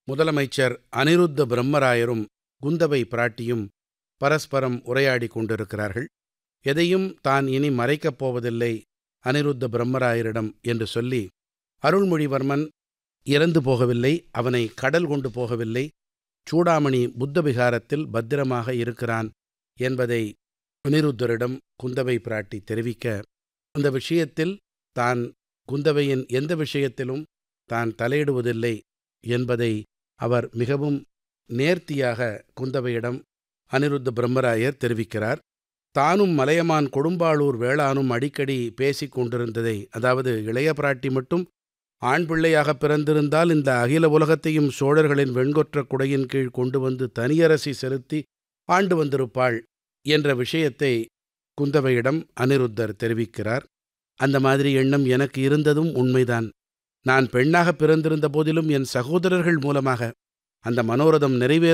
முதலமைச்சர் அனிருத்த பிரம்மராயரும் குந்தவை பிராட்டியும் பரஸ்பரம் உரையாடிக் கொண்டிருக்கிறார்கள் எதையும் தான் இனி மறைக்கப் போவதில்லை அனிருத்த பிரம்மராயரிடம் என்று சொல்லி அருள்மொழிவர்மன் இறந்து போகவில்லை அவனை கடல் கொண்டு போகவில்லை சூடாமணி புத்த விகாரத்தில் பத்திரமாக இருக்கிறான் என்பதை அனிருத்தரிடம் குந்தவை பிராட்டி தெரிவிக்க அந்த விஷயத்தில் தான் குந்தவையின் எந்த விஷயத்திலும் தான் தலையிடுவதில்லை என்பதை அவர் மிகவும் நேர்த்தியாக குந்தவையிடம் அனிருத்த பிரம்மராயர் தெரிவிக்கிறார் தானும் மலையமான் கொடும்பாளூர் வேளானும் அடிக்கடி பேசிக் கொண்டிருந்ததை அதாவது இளைய பிராட்டி மட்டும் ஆண் பிள்ளையாக பிறந்திருந்தால் இந்த அகில உலகத்தையும் சோழர்களின் வெண்கொற்ற குடையின் கீழ் கொண்டு வந்து தனியரசி செலுத்தி ஆண்டு வந்திருப்பாள் என்ற விஷயத்தை குந்தவையிடம் அனிருத்தர் தெரிவிக்கிறார் அந்த மாதிரி எண்ணம் எனக்கு இருந்ததும் உண்மைதான் நான் பெண்ணாக பிறந்திருந்த போதிலும் என் சகோதரர்கள் மூலமாக அந்த மனோரதம் நிறைவேறும்